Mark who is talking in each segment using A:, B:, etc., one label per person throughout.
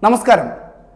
A: നമസ്കാരം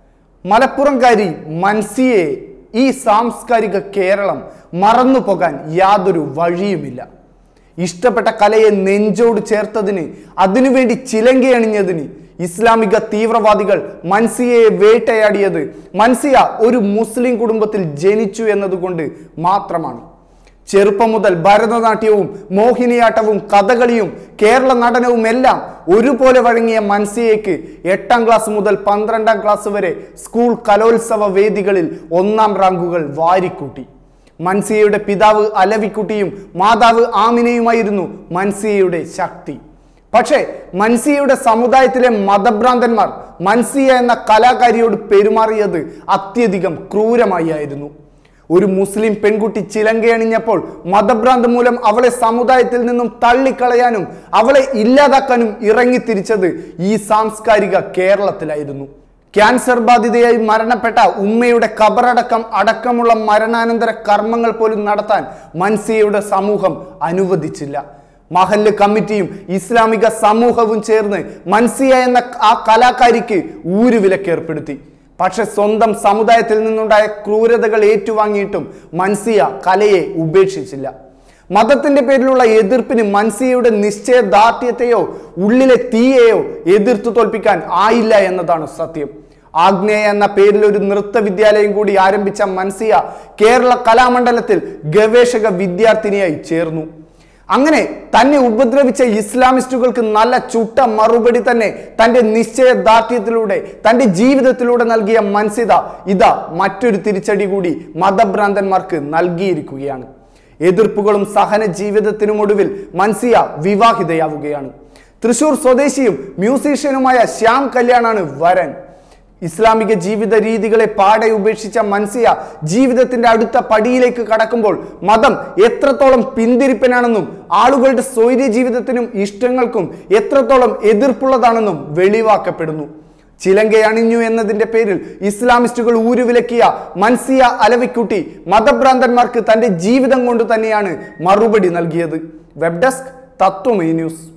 A: മലപ്പുറംകാരി മൻസിയെ ഈ സാംസ്കാരിക കേരളം മറന്നു പോകാൻ യാതൊരു വഴിയുമില്ല ഇഷ്ടപ്പെട്ട കലയെ നെഞ്ചോട് ചേർത്തതിന് അതിനുവേണ്ടി ചിലങ്കയണിഞ്ഞതിന് ഇസ്ലാമിക തീവ്രവാദികൾ മൻസിയയെ വേട്ടയാടിയത് മൻസിയ ഒരു മുസ്ലിം കുടുംബത്തിൽ ജനിച്ചു എന്നതുകൊണ്ട് മാത്രമാണ് ചെറുപ്പം മുതൽ ഭരതനാട്യവും മോഹിനിയാട്ടവും കഥകളിയും കേരള നടനവും എല്ലാം ഒരുപോലെ വഴങ്ങിയ മൻസിയയ്ക്ക് എട്ടാം ക്ലാസ് മുതൽ പന്ത്രണ്ടാം ക്ലാസ് വരെ സ്കൂൾ കലോത്സവ വേദികളിൽ ഒന്നാം റാങ്കുകൾ വാരിക്കൂട്ടി മൻസിയയുടെ പിതാവ് അലവിക്കുട്ടിയും മാതാവ് ആമിനയുമായിരുന്നു മൻസിയയുടെ ശക്തി പക്ഷേ മൻസിയയുടെ സമുദായത്തിലെ മതഭ്രാന്തന്മാർ മൻസിയ എന്ന കലാകാരിയോട് പെരുമാറിയത് അത്യധികം ക്രൂരമായി ആയിരുന്നു ഒരു മുസ്ലിം പെൺകുട്ടി ചിലങ്കയണിഞ്ഞപ്പോൾ മതഭ്രാന്ത് മൂലം അവളെ സമുദായത്തിൽ നിന്നും തള്ളിക്കളയാനും അവളെ ഇല്ലാതാക്കാനും ഇറങ്ങിത്തിരിച്ചത് ഈ സാംസ്കാരിക കേരളത്തിലായിരുന്നു ക്യാൻസർ ബാധിതയായി മരണപ്പെട്ട ഉമ്മയുടെ കബറടക്കം അടക്കമുള്ള മരണാനന്തര കർമ്മങ്ങൾ പോലും നടത്താൻ മൻസിയയുടെ സമൂഹം അനുവദിച്ചില്ല മഹല്ല് കമ്മിറ്റിയും ഇസ്ലാമിക സമൂഹവും ചേർന്ന് മൻസിയ എന്ന ആ കലാകാരിക്ക് ഊരുവിലക്കേർപ്പെടുത്തി പക്ഷെ സ്വന്തം സമുദായത്തിൽ നിന്നുണ്ടായ ക്രൂരതകൾ ഏറ്റുവാങ്ങിയിട്ടും മൻസിയ കലയെ ഉപേക്ഷിച്ചില്ല മതത്തിന്റെ പേരിലുള്ള എതിർപ്പിന് മൻസിയയുടെ നിശ്ചയദാർഢ്യത്തെയോ ഉള്ളിലെ തീയെയോ എതിർത്തു തോൽപ്പിക്കാൻ ആയില്ല എന്നതാണ് സത്യം ആഗ്നേയ എന്ന പേരിൽ ഒരു നൃത്ത വിദ്യാലയം കൂടി ആരംഭിച്ച മൻസിയ കേരള കലാമണ്ഡലത്തിൽ ഗവേഷക വിദ്യാർത്ഥിനിയായി ചേർന്നു അങ്ങനെ തന്നെ ഉപദ്രവിച്ച ഇസ്ലാമിസ്റ്റുകൾക്ക് നല്ല ചുട്ട മറുപടി തന്നെ തന്റെ നിശ്ചയദാർഢ്യത്തിലൂടെ തന്റെ ജീവിതത്തിലൂടെ നൽകിയ മൻസിത ഇതാ മറ്റൊരു തിരിച്ചടി കൂടി മതഭ്രാന്തന്മാർക്ക് നൽകിയിരിക്കുകയാണ് എതിർപ്പുകളും സഹന ജീവിതത്തിനുമൊടുവിൽ മൻസിയ വിവാഹിതയാവുകയാണ് തൃശൂർ സ്വദേശിയും മ്യൂസീഷ്യനുമായ ശ്യാം കല്യാണാണ് വരൻ ഇസ്ലാമിക ജീവിത രീതികളെ പാടെ ഉപേക്ഷിച്ച മൻസിയ ജീവിതത്തിന്റെ അടുത്ത പടിയിലേക്ക് കടക്കുമ്പോൾ മതം എത്രത്തോളം പിന്തിരിപ്പനാണെന്നും ആളുകളുടെ സ്വൈര്യ ജീവിതത്തിനും ഇഷ്ടങ്ങൾക്കും എത്രത്തോളം എതിർപ്പുള്ളതാണെന്നും വെളിവാക്കപ്പെടുന്നു ചിലങ്കയണിഞ്ഞു എന്നതിന്റെ പേരിൽ ഇസ്ലാമിസ്റ്റുകൾ ഊരുവിലക്കിയ മൻസിയ അലവിക്കുട്ടി മതഭ്രാന്തന്മാർക്ക് തന്റെ ജീവിതം കൊണ്ട് തന്നെയാണ് മറുപടി നൽകിയത് വെബ് ഡെസ്ക് തത്വമേ ന്യൂസ്